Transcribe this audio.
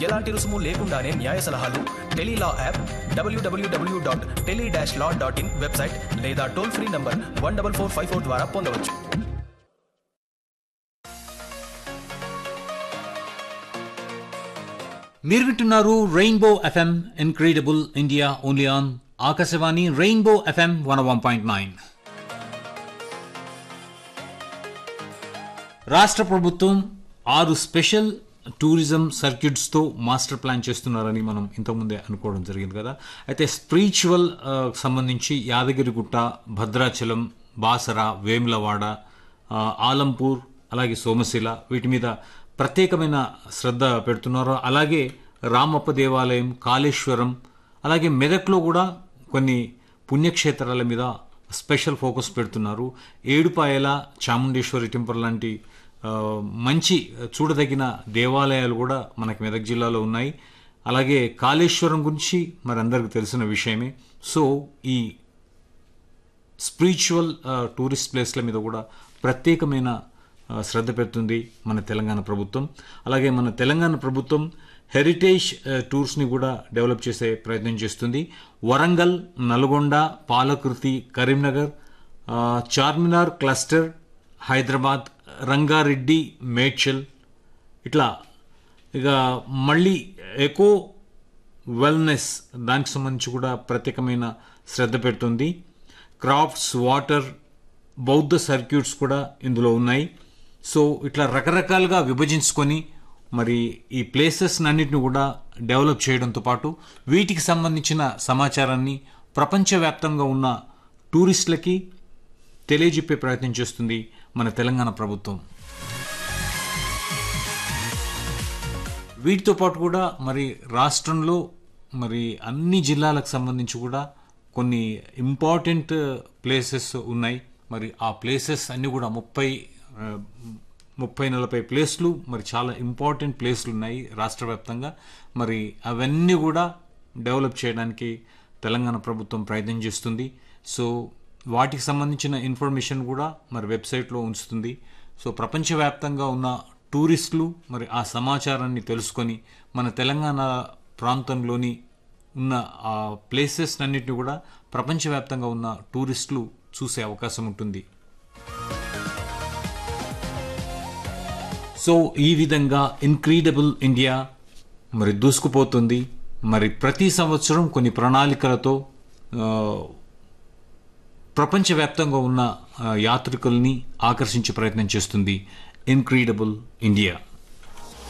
ఎలాంటి రుసుము లేకుండానే న్యాయ సలహాలు Tele Law app W W W dot tele dash law dot in website లేదా toll free number one double four five four ద్వారా పొందవచ్చు మీరు వింటున్నారు Rainbow FM Incredible India only on Akashvani Rainbow FM one one point nine రాష్ట్ర ప్రభుత్వం ఆరు స్పెషల్ టూరిజం సర్క్యూట్స్తో master plan చేస్తున్నారని మనం ఇంతకుముందే అనుకోవడం జరిగింది కదా అయితే స్పిరిచువల్ ఆ, సంబంధించి యాదగిరిగుట్ట భద్రాచలం బాసర వేములవాడ ఆ, ఆలంపూర్ అలాగే సోమశిల వీటి మీద ప్రత్యేకమైన శ్రద్ధ పెడుతున్నారు అలాగే రామప్ప దేవాలయం కాళేశ్వరం అలాగే మెదక్లో కూడా కొన్ని పుణ్యక్షేత్రాల మీద స్పెషల్ ఫోకస్ పెడుతున్నారు ఏడుపాయల చాముండేశ్వరి టెంపుల్ లాంటి ఆ, మంచి చూడదగిన దేవాలయాలు కూడా మనకి మెదక్ జిల్లాలో ఉన్నాయి అలాగే కాళేశ్వరం గురించి మరి అందరికీ తెలిసిన విషయమే సో ఈ స్పిరిచువల్ టూరిస్ట్ ప్లేస్ల మీద కూడా ప్రత్యేకమైన ఆ, శ్రద్ధ పెడుతుంది మన తెలంగాణ ప్రభుత్వం అలాగే మన తెలంగాణ ప్రభుత్వం హెరిటేజ్ ఆ, టూర్స్ని కూడా డెవలప్ చేసే ప్రయత్నం చేస్తుంది వరంగల్ నల్గొండ పాలకృతి కరీంనగర్ ఆ, చార్మినార్ క్లస్టర్ హైదరాబాద్ రంగారెడ్డి మేడ్చల్ ఇట్లా ఇక మళ్ళీ ఎకో వెల్నెస్ దానికి సంబంధించి కూడా ప్రత్యేకమైన శ్రద్ధ పెడుతుంది క్రాఫ్ట్స్ వాటర్ బౌద్ధ సర్క్యూట్స్ కూడా ఇందులో ఉన్నాయి సో ఇట్లా రకరకాలుగా విభజించుకొని మరి ఈ ప్లేసెస్ అన్నిటిని కూడా డెవలప్ చేయడంతో పాటు వీటికి సంబంధించిన సమాచారాన్ని ప్రపంచవ్యాప్తంగా ఉన్న టూరిస్టులకి తెలియజెప్పే ప్రయత్నం చేస్తుంది మన తెలంగాణ ప్రభుత్వం వీటితో పాటు కూడా మరి రాష్ట్రంలో మరి అన్ని జిల్లాలకు సంబంధించి కూడా కొన్ని ఇంపార్టెంట్ ప్లేసెస్ ఉన్నాయి మరి ఆ ప్లేసెస్ అన్నీ కూడా ముప్పై ఆ, ముప్పై నలభై ప్లేస్లు మరి చాలా ఇంపార్టెంట్ ప్లేస్లు ఉన్నాయి రాష్ట్ర వ్యాప్తంగా మరి అవన్నీ కూడా డెవలప్ చేయడానికి తెలంగాణ ప్రభుత్వం ప్రయత్నం చేస్తుంది సో వాటికి సంబంధించిన ఇన్ఫర్మేషన్ కూడా మరి వెబ్సైట్లో ఉంచుతుంది సో ప్రపంచవ్యాప్తంగా ఉన్న టూరిస్టులు మరి ఆ సమాచారాన్ని తెలుసుకొని మన తెలంగాణ ప్రాంతంలోని ఉన్న ఆ ప్లేసెస్ అన్నిటిని కూడా ప్రపంచవ్యాప్తంగా ఉన్న టూరిస్టులు చూసే అవకాశం ఉంటుంది సో ఈ విధంగా ఇన్క్రీడబుల్ ఇండియా మరి దూసుకుపోతుంది మరి ప్రతి సంవత్సరం కొన్ని ప్రణాళికలతో ఆ, ప్రపంచవ్యాప్తంగా ఉన్న ఆ, యాత్రికుల్ని ఆకర్షించే ప్రయత్నం చేస్తుంది ఇన్క్రీడబుల్ ఇండియా